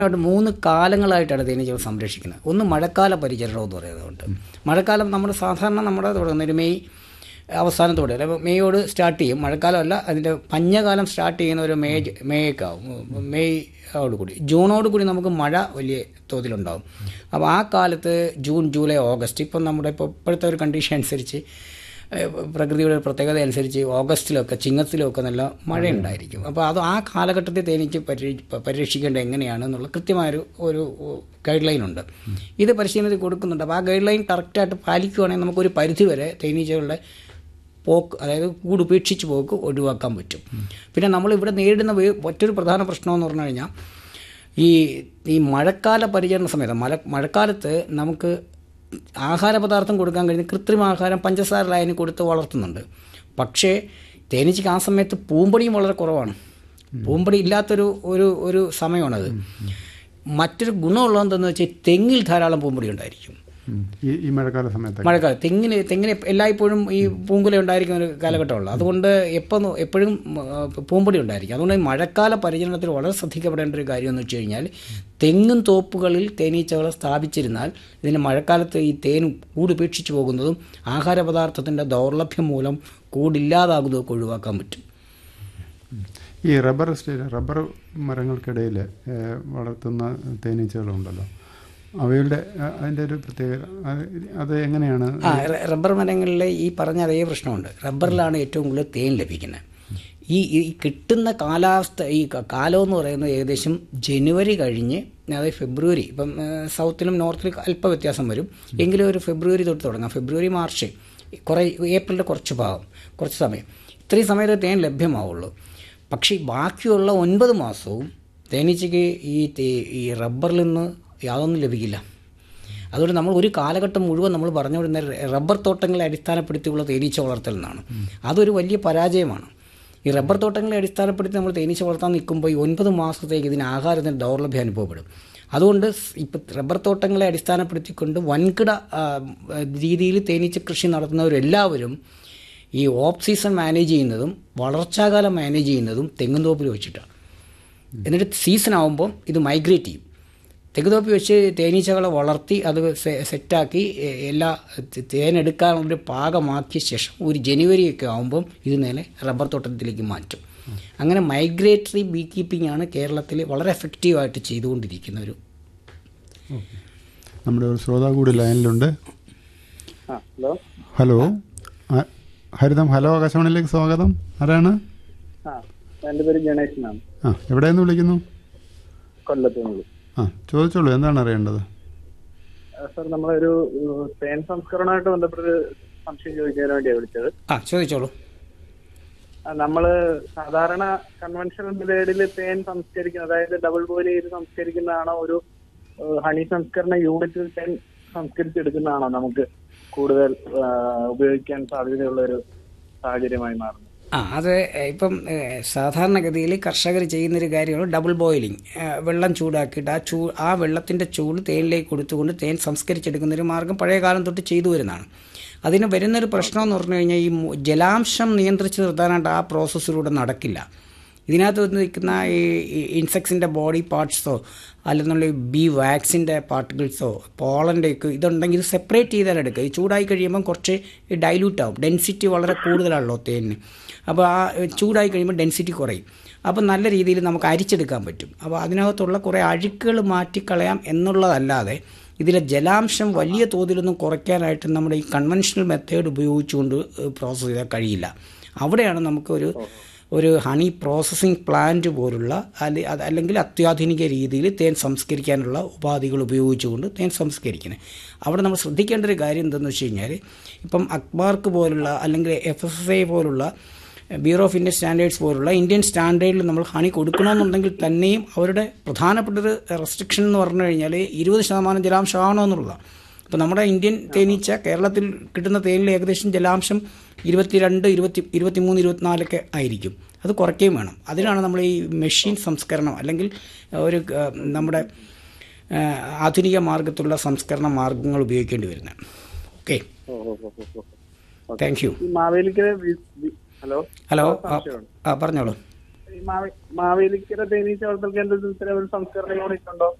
ആയിട്ട് മൂന്ന് കാലങ്ങളായിട്ടാണ് തേനീച്ചകൾ സംരക്ഷിക്കുന്നത് ഒന്ന് മഴക്കാല പരിചരണം എന്ന് പറയുന്നതുകൊണ്ട് മഴക്കാലം നമ്മൾ സാധാരണ നമ്മുടെ തുടങ്ങുന്ന ഒരു മെയ് അവസാനത്തോടെ അല്ലെ മെയ്യോട് സ്റ്റാർട്ട് ചെയ്യും മഴക്കാലമല്ല അതിൻ്റെ പഞ്ഞകാലം സ്റ്റാർട്ട് ചെയ്യുന്ന ഒരു മെയ് മെയ്യൊക്കെ ആവും മെയ്യോട് കൂടി ജൂണോട് കൂടി നമുക്ക് മഴ വലിയ തോതിലുണ്ടാവും അപ്പോൾ ആ കാലത്ത് ജൂൺ ജൂലൈ ഓഗസ്റ്റ് ഇപ്പം നമ്മുടെ ഇപ്പോൾ ഇപ്പോഴത്തെ ഒരു കണ്ടീഷൻ അനുസരിച്ച് ഏഹ് പ്രകൃതിയുടെ ഒരു പ്രത്യേകത അനുസരിച്ച് ഓഗസ്റ്റിലൊക്കെ ചിങ്ങത്തിലൊക്കെ നല്ല മഴയുണ്ടായിരിക്കും അപ്പോൾ അത് ആ കാലഘട്ടത്തിൽ തേനീച്ച പരി പരിരക്ഷിക്കേണ്ടത് എങ്ങനെയാണ് എന്നുള്ള കൃത്യമായൊരു ഒരു ഗൈഡ് ലൈൻ ഉണ്ട് ഇത് പരിശീലനത്തിൽ കൊടുക്കുന്നുണ്ട് അപ്പോൾ ആ ഗൈഡ് ലൈൻ കറക്റ്റായിട്ട് പാലിക്കുകയാണെങ്കിൽ നമുക്കൊരു പരിധി വരെ തേനീച്ചകളുടെ പോക്ക് അതായത് കൂട് ഉപേക്ഷിച്ച് പോക്ക് ഒഴിവാക്കാൻ പറ്റും പിന്നെ നമ്മളിവിടെ നേരിടുന്ന വേ- മറ്റൊരു പ്രധാന പ്രശ്നമെന്ന് പറഞ്ഞു കഴിഞ്ഞാൽ ഈ ഈ മഴക്കാല പരിചരണ സമയത്ത് മഴ മഴക്കാലത്ത് നമുക്ക് ആഹാര പദാർത്ഥം കൊടുക്കാൻ കഴിയുന്ന കൃത്രിമ ആഹാരം പഞ്ചസാര ലായനി കൊടുത്ത് വളർത്തുന്നുണ്ട് പക്ഷേ തേനീച്ചയ്ക്ക് ആ സമയത്ത് പൂമ്പൊടിയും വളരെ കുറവാണ് പൂമ്പൊടി ഇല്ലാത്തൊരു ഒരു ഒരു സമയമാണത് മറ്റൊരു ഗുണമുള്ളതെന്തെന്ന് വെച്ചാൽ തെങ്ങിൽ ധാരാളം പൂമ്പൊടി ഉണ്ടായിരിക്കും ഉം. ഈ ഈ മഴക്കാല സമയത്ത് മഴക്കാലം തെങ്ങിന് തെങ്ങിന് എല്ലായ്പ്പോഴും ഈ പൂങ്കുല ഉണ്ടായിരിക്കുന്ന ഒരു കാലഘട്ടമുള്ളൂ അതുകൊണ്ട് എപ്പോൾ എപ്പോഴും ആ, പൂമ്പൊടി ഉണ്ടായിരിക്കും അതുകൊണ്ട് ഈ മഴക്കാല പരിചരണത്തിൽ വളരെ ശ്രദ്ധിക്കപ്പെടേണ്ട ഒരു കാര്യം എന്ന് വെച്ച് കഴിഞ്ഞാൽ തെങ്ങും തോപ്പുകളിൽ തേനീച്ചകളെ സ്ഥാപിച്ചിരുന്നാൽ ഇതിന് മഴക്കാലത്ത് ഈ തേൻ കൂടുപേക്ഷിച്ചു പോകുന്നതും ആഹാര പദാർത്ഥത്തിൻ്റെ ദൗർലഭ്യം മൂലം കൂടില്ലാതാകുന്നതൊക്കെ ഒഴിവാക്കാൻ പറ്റും ഈ റബ്ബർ എസ്റ്റേറ്റ് റബ്ബർ മരങ്ങൾക്കിടയിൽ ഏഹ്, വളർത്തുന്ന തേനീച്ചകളുണ്ടല്ലോ അവയുടെ അഹ് അതിൻ്റെ ഒരു പ്രത്യേകത അത് അത് എങ്ങനെയാണ് ആ റ- റബ്ബർ മരങ്ങളിൽ ഈ പറഞ്ഞ അതേ പ്രശ്നമുണ്ട് റബ്ബറിലാണ് ഏറ്റവും കൂടുതൽ തേൻ ലഭിക്കുന്നത് ഈ ഈ കിട്ടുന്ന കാലാവസ്ഥ ഈ ക- കാലം എന്ന് പറയുന്നത് ഏകദേശം ജനുവരി കഴിഞ്ഞ് അതായത് ഫെബ്രുവരി ഇപ്പം ഏ, സൗത്തിലും നോർത്തിലും അല്പ വ്യത്യാസം വരും എങ്കിലും ഒരു ഫെബ്രുവരി തൊട്ട് തുടങ്ങാം ഫെബ്രുവരി മാർച്ച് കുറേ ഏപ്രിലിൻ്റെ കുറച്ച് ഭാഗം കുറച്ച് സമയം ഇത്രയും സമയത്ത് തേൻ ലഭ്യമാവുള്ളൂ പക്ഷേ ബാക്കിയുള്ള ഒൻപത് മാസവും തേനീച്ചയ്ക്ക് ഈ തേ- ഈ റബ്ബറിൽ നിന്ന് യാതൊന്നും ലഭിക്കില്ല അതുകൊണ്ട് നമ്മൾ ഒരു കാലഘട്ടം മുഴുവൻ നമ്മൾ പറഞ്ഞുകൊണ്ടിരുന്ന റബ്ബർ തോട്ടങ്ങളെ അടിസ്ഥാനപ്പെടുത്തിയുള്ള തേനീച്ച വളർത്തൽ എന്നാണ് അതൊരു വലിയ പരാജയമാണ് ഈ റബ്ബർ തോട്ടങ്ങളെ അടിസ്ഥാനപ്പെടുത്തി നമ്മൾ തേനീച്ച വളർത്താൻ നിൽക്കുമ്പോൾ ഈ ഒൻപത് മാസത്തേക്ക് ഇതിന് ആഹാരത്തിന് ദൗർലഭ്യം അനുഭവപ്പെടും അതുകൊണ്ട് ഇപ്പം റബ്ബർ തോട്ടങ്ങളെ അടിസ്ഥാനപ്പെടുത്തിക്കൊണ്ട് വൻകിട ആ, രീതിയിൽ തേനീച്ച കൃഷി നടത്തുന്നവരെല്ലാവരും ഈ ഓഫ് സീസൺ മാനേജ് ചെയ്യുന്നതും വളർച്ചാകാലം മാനേജ് ചെയ്യുന്നതും തെങ്ങുംതോപ്പിൽ വെച്ചിട്ടാണ് എന്നിട്ട് സീസൺ ആകുമ്പോൾ ഇത് മൈഗ്രേറ്റ് ചെയ്യും തെങ്ങുതോപ്പി വെച്ച് തേനീച്ചകളെ വളർത്തി അത് സെ- സെറ്റാക്കി എ- എല്ലാ ത- തേനെടുക്കാനുള്ളൊരു പാകമാക്കിയ ശേഷം ഒരു ജനുവരിയൊക്കെ ആകുമ്പം ഇത് നേരെ റബ്ബർ തോട്ടത്തിലേക്ക് മാറ്റും അങ്ങനെ മൈഗ്രേറ്ററി ബീ കീപ്പിംഗ് ആണ് കേരളത്തിൽ വളരെ എഫക്റ്റീവായിട്ട് ചെയ്തുകൊണ്ടിരിക്കുന്ന ഒരു നമ്മുടെ ഒരു ശ്രോതാവ് കൂടി ലൈനിലുണ്ട് ആ ഹലോ ഹലോ ആ, ഹരിതം ഹലോ ആകാശവാണിയിലേക്ക് സ്വാഗതം ആരാണ് ആ എൻ്റെ പേര് ഗണേശനാണ് ആ എവിടെ നിന്ന് വിളിക്കുന്നു കൊല്ലത്ത് നിന്ന് ആ ചോദിച്ചോളൂ എന്താണ് അറിയേണ്ടത് സാർ നമ്മളൊരു ഏഹ്, തേൻ സംസ്കരണമായിട്ട് ബന്ധപ്പെട്ടൊരു സംശയം ചോദിക്കാൻ വേണ്ടിയാണ് വിളിച്ചത് ആ ചോദിച്ചോളൂ ആ, നമ്മള് സാധാരണ കൺവെൻഷണൽ മെത്തേഡിൽ തേൻ സംസ്കരിക്കുന്ന അതായത് ഡബിൾ ബോയിൽ ചെയ്ത് സംസ്കരിക്കുന്നതാണോ ഒരു ഏഹ്, ഹണി സംസ്കരണ യൂണിറ്റിൽ തേൻ സംസ്കരിച്ചെടുക്കുന്നതാണോ നമുക്ക് കൂടുതൽ ആ, ഉപയോഗിക്കാൻ സാധ്യതയുള്ള ഒരു സാഹചര്യമായി മാറുന്നത് ആ അത് ഇപ്പം ഏഹ്, സാധാരണഗതിയിൽ കർഷകർ ചെയ്യുന്നൊരു കാര്യമാണ് ഡബിൾ ബോയിലിംഗ് ഏഹ്, വെള്ളം ചൂടാക്കിയിട്ട് ആ ചൂ ആ വെള്ളത്തിൻ്റെ ചൂട് തേനിലേക്ക് കൊടുത്തുകൊണ്ട് തേൻ സംസ്കരിച്ചെടുക്കുന്ന ഒരു മാർഗം പഴയ കാലം തൊട്ട് ചെയ്തു വരുന്നതാണ് അതിന് വരുന്നൊരു പ്രശ്നം എന്ന് പറഞ്ഞു കഴിഞ്ഞാൽ ഈ മു- ജലാംശം നിയന്ത്രിച്ച് നിർത്താനായിട്ട് ആ പ്രോസസ്സിലൂടെ നടക്കില്ല ഇതിനകത്ത് വന്ന് നിൽക്കുന്ന ഈ ഇൻസെക്ട്സിൻ്റെ ബോഡി പാർട്സോ അല്ലെന്നുള്ള ബി വാക്സിൻ്റെ പാർട്ടിക്കിൾസോ പോളൻ്റെയൊക്കെ ഇതുണ്ടെങ്കിൽ ഇത് സെപ്പറേറ്റ് ചെയ്താൽ എടുക്കുക ഈ ചൂടായി കഴിയുമ്പം കുറച്ച് ഡൈല്യൂട്ട് ആവും ഡെൻസിറ്റി വളരെ കൂടുതലാണല്ലോ തേനിന് അപ്പോൾ ആ ചൂടായി കഴിയുമ്പോൾ ഡെൻസിറ്റി കുറയും അപ്പോൾ നല്ല രീതിയിൽ നമുക്ക് അരിച്ചെടുക്കാൻ പറ്റും അപ്പോൾ അതിനകത്തുള്ള കുറേ അഴുക്കുകൾ മാറ്റിക്കളയാം എന്നുള്ളതല്ലാതെ ഇതിലെ ജലാംശം വലിയ തോതിലൊന്നും കുറയ്ക്കാനായിട്ട് നമ്മുടെ ഈ കൺവെൻഷണൽ മെത്തേഡ് ഉപയോഗിച്ചുകൊണ്ട് പ്രോസസ്സ് ചെയ്താൽ കഴിയില്ല അവിടെയാണ് നമുക്കൊരു ഒരു ഹണി പ്രോസസ്സിംഗ് പ്ലാന്റ് പോലുള്ള അല്ലെ- അത് അല്ലെങ്കിൽ അത്യാധുനിക രീതിയിൽ തേൻ സംസ്കരിക്കാനുള്ള ഉപാധികൾ ഉപയോഗിച്ചുകൊണ്ട് തേൻ സംസ്കരിക്കുന്നത് അവിടെ നമ്മൾ ശ്രദ്ധിക്കേണ്ട ഒരു കാര്യം എന്തെന്ന് വെച്ച് കഴിഞ്ഞാൽ ഇപ്പം അക്ബാർക്ക് പോലുള്ള അല്ലെങ്കിൽ എഫ് എസ് എസ് ഐ പോലുള്ള ബ്യൂറോ ഓഫ് ഇന്ത്യൻ സ്റ്റാൻഡേർഡ്സ് പോലുള്ള ഇന്ത്യൻ സ്റ്റാൻഡേർഡിൽ നമ്മൾ ഹണി കൊടുക്കണമെന്നുണ്ടെങ്കിൽ തന്നെയും അവരുടെ പ്രധാനപ്പെട്ട ഒരു റെസ്ട്രിക്ഷൻ എന്ന് പറഞ്ഞു കഴിഞ്ഞാൽ ഇരുപത് ശതമാനം ജലാംശം ആവണോ എന്നുള്ളതാണ് അപ്പോൾ നമ്മുടെ ഇന്ത്യൻ തേനീച്ച കേരളത്തിൽ കിട്ടുന്ന തേനിൽ ഏകദേശം ജലാംശം ഇരുപത്തിരണ്ട് ഇരുപത്തി ഇരുപത്തിമൂന്ന് ഇരുപത്തിനാലൊക്കെ ആയിരിക്കും അത് കുറയ്ക്കുകയും വേണം അതിനാണ് നമ്മൾ ഈ മെഷീൻ സംസ്കരണം അല്ലെങ്കിൽ ഒരു ആ, നമ്മുടെ ആ, ആധുനിക മാർഗത്തിലുള്ള സംസ്കരണ മാർഗങ്ങൾ ഉപയോഗിക്കേണ്ടി വരുന്നത് ഓക്കെ ഓ ഓ ഓ ഓ, ഓ താങ്ക് യു ഈ മാവേലിക്കര വി- വി- ഹലോ ഹലോ ആ, സംശയമുണ്ട്. ആ പറഞ്ഞോളൂ ഈ മാവേ- മാവേലിക്കര തേനീച്ച വളർത്തൽ കേന്ദ്രത്തിൽ ഇത്തരം ഒരു സംസ്കരണ യൂണിറ്റ് ഉണ്ടോ